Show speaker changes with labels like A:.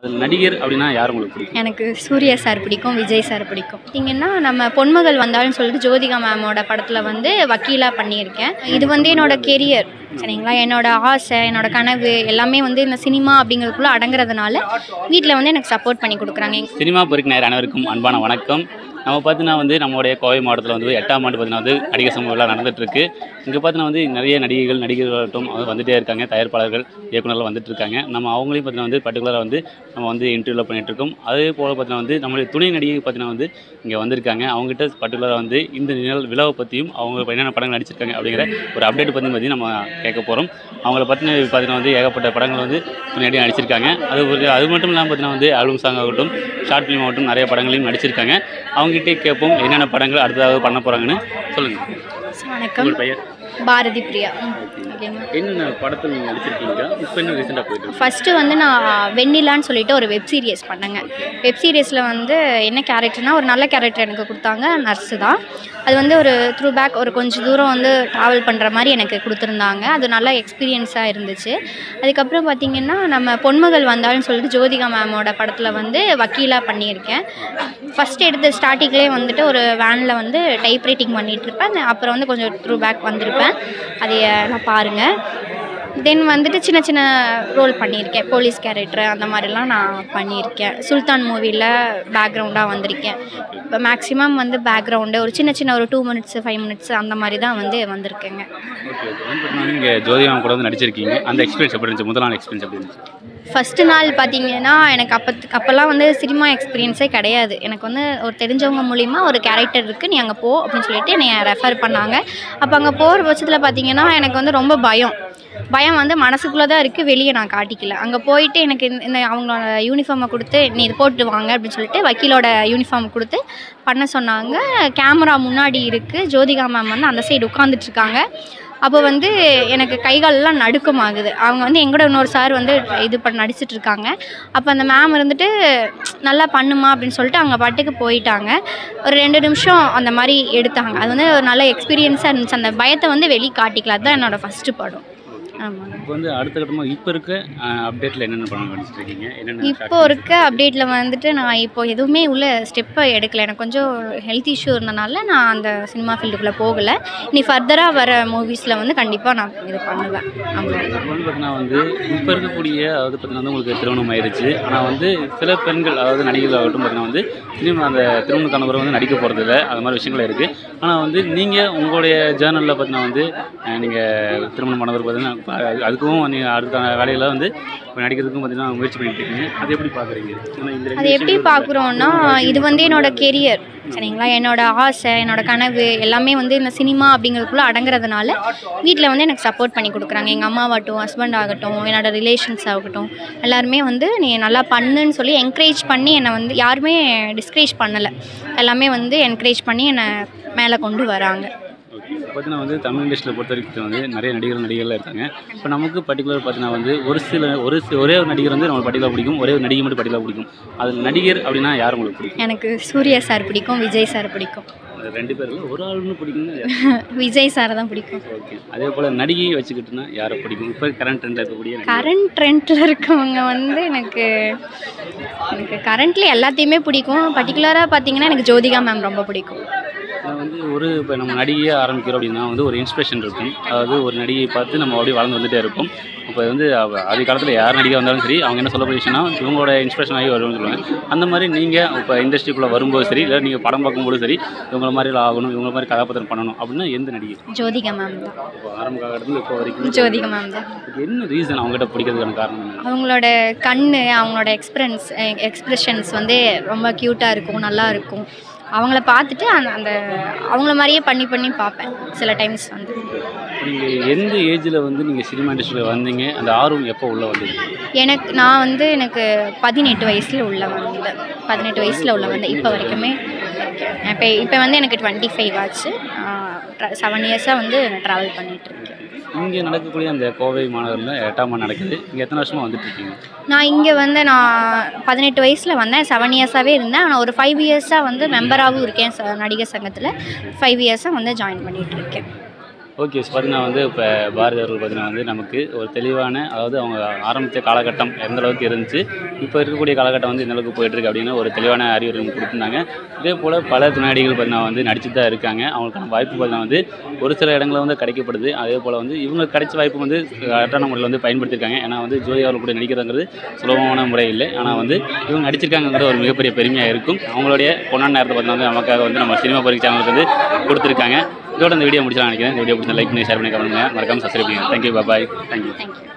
A: அதில் நடிகர் அப்படின்னா யார் உங்களுக்கு பிடிக்கும்
B: எனக்கு சூர்யா சார் பிடிக்கும் விஜய் சார் பிடிக்கும் பார்த்தீங்கன்னா நம்ம பொன்மகள் வந்தாலும் சொல்லிட்டு ஜோதிகா மேமோட படத்தில் வந்து வக்கீலாக பண்ணியிருக்கேன் இது வந்து என்னோட கெரியர் சரிங்களா என்னோட ஆசை என்னோட கனவு எல்லாமே வந்து இந்த சினிமா அப்படிங்கிறதுக்குள்ளே அடங்குறதுனால வீட்டில் வந்து எனக்கு சப்போர்ட் பண்ணி கொடுக்குறாங்க
A: சினிமா பொறுக்கு நேர் அனைவருக்கும் அன்பான வணக்கம் நம்ம பார்த்தீங்கன்னா வந்து நம்மளுடைய கோவை மாவட்டத்தில் வந்து எட்டாம் ஆண்டு பார்த்தீங்கன்னா வந்து நடிகர் சமூக விழா நடந்துட்டு இருக்கு இங்கே பார்த்தீங்கன்னா வந்து நிறைய நடிகைகள் நடிகர்களாகட்டும் வந்து வந்துட்டே இருக்காங்க தயாரிப்பாளர்கள் இயக்குனர்கள் வந்துட்டு இருக்காங்க நம்ம அவங்களையும் பார்த்தீங்கன்னா வந்து பர்டிகுலராக வந்து நம்ம வந்து இன்டர்வியூவில் பண்ணிட்டு இருக்கோம் அதே போல் பார்த்தீங்கன்னா வந்து நம்மளுடைய துணை நடிகை பார்த்தீங்கன்னா வந்து இங்கே வந்திருக்காங்க அவங்ககிட்ட பர்டிகுலராக வந்து இந்த நிழல் விழாவை பற்றியும் அவங்க என்னென்ன படங்கள் நடிச்சிருக்காங்க அப்படிங்கிற ஒரு அப்டேட் பற்றி பற்றி நம்ம கேட்க போகிறோம் அவங்கள பற்றின பார்த்தீங்கன்னா வந்து ஏகப்பட்ட படங்கள் வந்து துணையடியாக நடிச்சிருக்காங்க அது ஒரு அது மட்டும் இல்லாமல் பார்த்தீங்கன்னா வந்து ஆல்பம் சாங் ஆகட்டும் ஷார்ட் ஃபிலிம் ஆகட்டும் நிறைய படங்களையும் நடிச்சிருக்காங்க அவங்ககிட்டே கேட்போம் என்னென்ன படங்கள் அடுத்ததாக பண்ண போகிறாங்கன்னு சொல்லுங்கள்
B: வணக்கம்
A: உங்கள் பெயர்
B: பாரதி பிரியா ம், ஓகேங்க
A: என்னென்ன படத்தில் நீங்கள் நடிச்சிருக்கீங்க இப்போ என்ன ரீசெண்டாக போயிட்டு இருக்கு?
B: ஃபஸ்ட்டு வந்து நான் வெண்ணிலான்னு சொல்லிட்டு ஒரு வெப் சீரியஸ் பண்ணேங்க வெப் சீரியஸில் வந்து என்ன கேரக்டர்னால் ஒரு நல்ல கேரக்டர் எனக்கு கொடுத்தாங்க நர்ஸு தான் அது வந்து ஒரு த்ரூ பேக் ஒரு கொஞ்சம் தூரம் வந்து ட்ராவல் பண்ணுற மாதிரி எனக்கு கொடுத்துருந்தாங்க அது நல்ல எக்ஸ்பீரியன்ஸாக இருந்துச்சு அதுக்கப்புறம் பார்த்திங்கன்னா நம்ம பொன்மகள் வந்தாலும் சொல்லிட்டு ஜோதிகா மேமோட படத்தில் வந்து வக்கீலாக பண்ணியிருக்கேன் ஃபஸ்ட்டு எடுத்த ஸ்டார்டிங்லேயே வந்துட்டு ஒரு வேனில் வந்து டைப் ரைட்டிங் பண்ணிகிட்ருப்பேன் அப்புறம் வந்து கொஞ்சம் த்ரூ பேக் வந்திருப்பேன் அதை நான் பாருங்கள் தென் வந்துட்டு சின்ன சின்ன ரோல் பண்ணியிருக்கேன் போலீஸ் கேரக்டர் அந்த மாதிரிலாம் நான் பண்ணியிருக்கேன் சுல்தான் மூவியில் பேக்ரவுண்டாக வந்திருக்கேன் இப்போ மேக்ஸிமம் வந்து பேக்ரவுண்டு ஒரு சின்ன சின்ன ஒரு டூ மினிட்ஸ் ஃபைவ் மினிட்ஸ் அந்த மாதிரி தான் வந்து வந்திருக்கேங்க
A: ஓகே ஓகே வந்து பார்த்தீங்கன்னா நீங்கள் ஜோதிகா கூட வந்து நடிச்சிருக்கீங்க அந்த எக்ஸ்பீரியன்ஸ் எப்படி இருந்துச்சு முதல் நாள் எக்ஸ்பீரியன்ஸ் எப்படி இருந்துச்சு
B: ஃபஸ்ட்டு நாள் பார்த்தீங்கன்னா எனக்கு அப்போ அப்போல்லாம் வந்து சினிமா எக்ஸ்பீரியன்ஸே கிடையாது எனக்கு வந்து ஒரு தெரிஞ்சவங்க மூலிமா ஒரு கேரக்டர் இருக்குது நீ அங்கே போ அப்படின்னு சொல்லிட்டு என்னை ரெஃபர் பண்ணாங்க அப்போ அங்கே போகிற பட்சத்தில் பார்த்தீங்கன்னா எனக்கு வந்து ரொம்ப பயம் பயம் வந்து மனசுக்குள்ளே தான் இருக்குது வெளியே நான் காட்டிக்கல அங்கே போயிட்டு எனக்கு இந்த- இந்த அவங்களோட யூனிஃபார்மை கொடுத்து நீ இது போட்டு வாங்க அப்படின்னு சொல்லிட்டு வக்கீலோட யூனிஃபார்ம் கொடுத்து பண்ண சொன்னாங்க கேமரா முன்னாடி இருக்குது ஜோதிகா மேம் வந்து அந்த சைடு உட்காந்துட்ருக்காங்க அப்போ வந்து எனக்கு கை காலெல்லாம் நடுக்கமாகுது அவங்க வந்து எங்கூட இன்னொரு சார் வந்து இது பண்ண நடிச்சிட்டு இருக்காங்க அப்போ அந்த மேம் இருந்துட்டு நல்லா பண்ணுமா அப்படின்னு சொல்லிட்டு அவங்க பாட்டுக்கு போயிட்டாங்க ஒரு ரெண்டு நிமிஷம் அந்த மாதிரி எடுத்தாங்க அது வந்து ஒரு நல்ல எக்ஸ்பீரியன்ஸாக இருந்துச்சு அந்த பயத்தை வந்து வெளியே காட்டிக்கல அதுதான் என்னோடய ஃபஸ்ட்டு படம் ஆமாங்க
A: இப்போ வந்து அடுத்த கட்டமாக இப்போ இருக்க அப்டேட்டில் என்னென்ன படம் நடிச்சிருக்கீங்க என்னென்ன
B: இப்போ இருக்க அப்டேட்டில் வந்துட்டு நான் இப்போ எதுவுமே உள்ள ஸ்டெப்பை எடுக்கல எனக்கு கொஞ்சம் ஹெல்த் இஷ்யூ இருந்தனால நான் அந்த சினிமா ஃபீல்டுக்குள்ளே போகலை இனி ஃபர்தராக வர மூவிஸில் வந்து கண்டிப்பாக நான் இது பண்ணுவேன் ஆமாம்
A: இப்போ வந்து பார்த்தீங்கன்னா வந்து இப்போ இருக்கக்கூடிய அதாவது பார்த்தீங்கன்னா வந்து உங்களுக்கு திருமணம் ஆயிடுச்சு ஆனால் வந்து சில பெண்கள் அதாவது நடிகர்கள் ஆகட்டும் பார்த்தீங்கன்னா வந்து திரும்ப அந்த திருமணத்தான பிறகு வந்து நடிக்க போகிறது இல்லை அது மாதிரி விஷயங்கள் இருக்குது ஆனால் வந்து நீங்கள் உங்களுடைய ஜேர்னலில் பார்த்தீங்கன்னா வந்து நீங்கள் திருமணம் பண்ணவர் பார்த்தீங்கன்னா இப்ப அது- அதுக்கும் நீங்கள் அடுத்த வேலையில் வந்து இப்போ நடிக்கிறதுக்கும் பார்த்தீங்கன்னா முயற்சி பண்ணிட்டு இருக்கீங்க அது எப்படி பார்க்குறீங்க ஏன்னா இந்த ரெண்டு
B: அது எப்படி
A: விஷயங்கள்
B: பார்க்குறோன்னா இது வந்து என்னோட கெரியர் சரிங்களா என்னோட ஆசை என்னோட கனவு எல்லாமே வந்து இந்த சினிமா அப்படிங்கிறதுக்குள்ளே அடங்குறதுனால வீட்டில் வந்து எனக்கு சப்போர்ட் பண்ணி கொடுக்குறாங்க எங்கள் அம்மாவாகட்டும் ஹஸ்பண்ட் ஆகட்டும் என்னோட ரிலேஷன்ஸ் ஆகட்டும் எல்லாருமே வந்து நீ நல்லா பண்ணுன்னு சொல்லி என்கரேஜ் பண்ணி என்னை வந்து யாருமே டிஸ்கரேஜ் பண்ணலை எல்லாமே வந்து என்கரேஜ் பண்ணி என்னை மேலே கொண்டு வராங்க
A: ஓகே பார்த்தீங்கன்னா வந்து தமிழ் இண்டஸ்ட்ரியில் பொறுத்த வரைக்கும் வந்து நிறைய நடிகர்கள் நடிகர்கள் இருக்காங்க இப்போ நமக்கு பர்டிகுலர் பார்த்தீங்கன்னா வந்து ஒரு சில ஒரு சி- ஒரே ஒரு நடிகர் வந்து நம்மளுக்கு பர்டிகுலர் பிடிக்கும் ஒரே ஒரு நடிகை மட்டும் பர்டிகுலர் பிடிக்கும் அது நடிகர் அப்படின்னா யார் உங்களுக்கு பிடிக்கும்
B: எனக்கு சூர்யா சார் பிடிக்கும் விஜய் சார் பிடிக்கும்
A: அது ரெண்டு பேரில் ஒரு ஆளுன்னு பிடிக்கும்னா யார்?
B: விஜய் சார் தான் பிடிக்கும்
A: ஓகே அதே போல் நடிகையை வச்சுக்கிட்டுனா யாரை பிடிக்கும் இப்போ கரண்ட் ட்ரெண்டில் இருக்கக்கூடிய நடிகை.
B: கரண்ட் ட்ரெண்டில் இருக்கவங்க வந்து எனக்கு எனக்கு கரண்ட்ல எல்லாத்தையுமே பிடிக்கும் பர்டிகுலராக பார்த்தீங்கன்னா எனக்கு ஜோதிகா மேம் ரொம்ப பிடிக்கும்
A: நான் வந்து ஒரு இப்போ நம்ம நடிகையை ஆரம்பிக்கிறோம் அப்படின்னா வந்து ஒரு இன்ஸ்பிரேஷன் இருக்கும் அதாவது ஒரு நடிகையை பார்த்து நம்ம அப்படியே வளர்ந்து வந்துட்டே இருப்போம் இப்போ வந்து அவ- ஆதி காலத்தில் யார் நடிகை வந்தாலும் சரி அவங்க என்ன சொல்ல போயிடுச்சுன்னா இவங்களோட இன்ஸ்பிரேஷன் ஆகி வரும்னு சொல்லுவாங்க அந்த மாதிரி நீங்கள் இப்போ இண்டஸ்ட்ரிக்குள்ளே வரும்போது சரி இல்லை நீங்கள் படம் பார்க்கும்போது சரி இவங்கள மாதிரி ஆகணும் இவங்கள மாதிரி கதாபாத்திரம் பண்ணணும் அப்படின்னா எந்த நடிகை
B: ஜோதிகா மேம் தான்
A: இப்போ ஆரம்ப காலகட்டத்தில் இப்போ வரைக்கும்
B: ஜோதிகா மேம் தான்
A: இதுக்கு என்ன ரீசன் அவங்ககிட்ட பிடிக்கிறதுக்கான காரணம் என்ன
B: அவங்களோட கண்ணு அவங்களோட எக்ஸ்பிரன்ஸ் எக்ஸ்பிரஷன்ஸ் வந்து ரொம்ப க்யூட்டாக இருக்கும் நல்லா இருக்கும் அவங்கள பார்த்துட்டு அந்த அந்த அவங்கள மாதிரியே பண்ணி பண்ணி பார்ப்பேன் சில டைம்ஸ் வந்து
A: நீங்கள் எந்த ஏஜில் வந்து நீங்கள் சினிமா இண்டஸ்ட்ரியில் வந்தீங்க அந்த ஆர்வம் எப்போ உள்ளே வந்தது
B: எனக்கு நான் வந்து எனக்கு பதினெட்டு வயசில் உள்ள வந்தேன் பதினெட்டு வயசில் உள்ள வந்தேன் இப்போ வரைக்குமே இப்போ இப்போ வந்து எனக்கு டுவெண்ட்டி ஃபைவ் ஆச்சு செவன் இயர்ஸாக வந்து நான் ட்ராவல் பண்ணிகிட்ருக்கேன்
A: இங்கே நடக்கக்கூடிய அந்த கோவை மாநகரில் எட்டாம் ஆண்டு நடக்குது இங்கே எத்தனை வருஷமாக வந்துட்டு இருக்கீங்க
B: நான் இங்கே வந்து நான் பதினெட்டு வயசில் வந்தேன் செவன் இயர்ஸாகவே இருந்தேன் ஆனால் ஒரு ஃபைவ் இயர்ஸாக வந்து மெம்பராகவும் இருக்கேன் ச- நடிகர் சங்கத்தில் ஃபைவ் இயர்ஸாக வந்து ஜாயின் பண்ணிகிட்டு இருக்கேன்
A: ஓகே பார்த்தீங்கன்னா வந்து இப்போ பாரதி அவர்கள் பார்த்தீங்கன்னா வந்து நமக்கு ஒரு தெளிவான அதாவது அவங்க ஆரம்பித்த காலகட்டம் எந்த அளவுக்கு இருந்துச்சு இப்போ இருக்கக்கூடிய காலகட்டம் வந்து எந்த அளவுக்கு போயிட்டுருக்கு அப்படின்னு ஒரு தெளிவான அறிவுரை நமக்கு கொடுத்துருந்தாங்க இதே போல் பல துணையடிகள் பார்த்தீங்கன்னா வந்து நடிச்சு தான் இருக்காங்க அவங்களுக்கான வாய்ப்பு பார்த்தீங்கன்னா வந்து ஒரு சில இடங்களில் வந்து கிடைக்கப்படுது அதே போல் வந்து இவங்களுக்கு கிடைச்ச வாய்ப்பு வந்து கரெக்டான முறையில் வந்து பயன்படுத்தியிருக்காங்க ஏன்னா வந்து ஜோதி அவர்கள் கூட நடிக்கிறதுங்கிறது சுலபமான முறை இல்லை ஆனால் வந்து இவங்க நடிச்சிருக்காங்கிறது ஒரு மிகப்பெரிய பெருமையாக இருக்கும் அவங்களுடைய பொன்னான நேரத்தை பார்த்தீங்கன்னா வந்து நமக்காக வந்து நம்ம சினிமா பரிசு சேனலுக்கு வந்து கொடுத்துருக்காங்க இதோட இந்த வீடியோ முடிச்சலாம் நினைக்கிறேன் இந்த வீடியோ பிடிச்ச லைக் பண்ணி ஷேர் பண்ணி கமெண்ட் பண்ணுங்க மறக்காம சப்ஸ்கிரைப் பண்ணுங்க தேங்க்யூ பாய் தேங்க்யூ
B: தேங்க்யூ